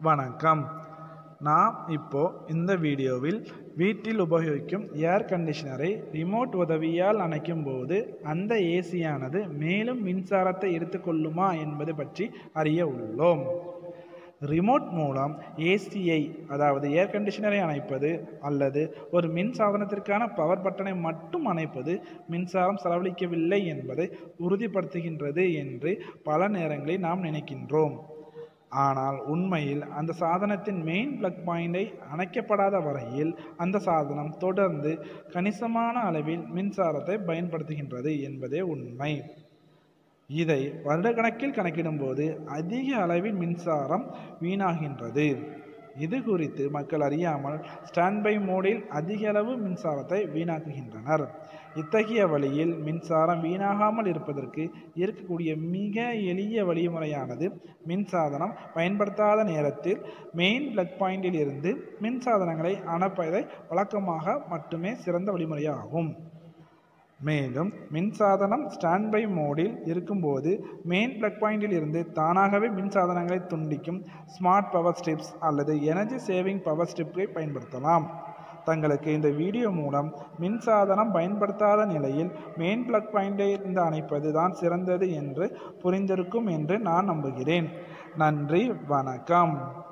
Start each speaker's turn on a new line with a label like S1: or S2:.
S1: வணக்கம் நாம் இப்போ இந்த வீடியோவில் வீட்டில் உபயோகிக்கும் ஏர் கண்டிஷனரை ரிமோட் உதவியால் அணைக்கும் போது அந்த ஏசியானது மேலும் மின்சாரத்தை எடுத்துக்கொள்ளுமா என்பது பற்றி அறிய உள்ளோம் ரிமோட் மூலம் ஏசியை அதாவது ஏர் கண்டிஷனரை அணைப்பது அல்லது ஒரு மின் சாதனத்திற்கான பவர் பட்டனை மட்டும் அணைப்பது மின்சாரம் செலவழிக்கவில்லை என்பதை உறுதிப்படுத்துகின்றது என்று பல நேரங்களில் நாம் நினைக்கின்றோம் ஆனால் உண்மையில் அந்த சாதனத்தின் மெயின் பிளக் பாயிண்டை அணைக்கப்படாத வரையில் அந்த சாதனம் தொடர்ந்து கணிசமான அளவில் மின்சாரத்தை பயன்படுத்துகின்றது என்பதே உண்மை இதை வருடக்கணக்கில் கணக்கிடும்போது அதிக அளவில் மின்சாரம் வீணாகின்றது இது குறித்து மக்கள் அறியாமல் ஸ்டாண்ட்பை மோடில் அதிக அளவு மின்சாரத்தை வீணாக்குகின்றனர் இத்தகைய வழியில் மின்சாரம் வீணாகாமல் இருப்பதற்கு இருக்கக்கூடிய மிக எளிய வழிமுறையானது மின்சாதனம் பயன்படுத்தாத நேரத்தில் மெயின் பிளக் பாயிண்டில் இருந்து மின்சாதனங்களை அணைப்பதை வழக்கமாக மட்டுமே சிறந்த வழிமுறையாகும் மேலும் மின்சாதனம் ஸ்டாண்ட்பை மோடில் இருக்கும்போது மெயின் பிளக் பாயிண்டில் இருந்து தானாகவே மின்சாதனங்களை துண்டிக்கும் ஸ்மார்ட் பவர் ஸ்ட்ரிப்ஸ் அல்லது எனர்ஜி சேவிங் பவர் ஸ்ட்ரிப்பை பயன்படுத்தலாம் தங்களுக்கு இந்த வீடியோ மூலம் மின்சாதனம் பயன்படுத்தாத நிலையில் மெயின் பிளக் பாயிண்டை இருந்து அணைப்பது தான் சிறந்தது என்று புரிந்திருக்கும் என்று நான் நம்புகிறேன் நன்றி வணக்கம்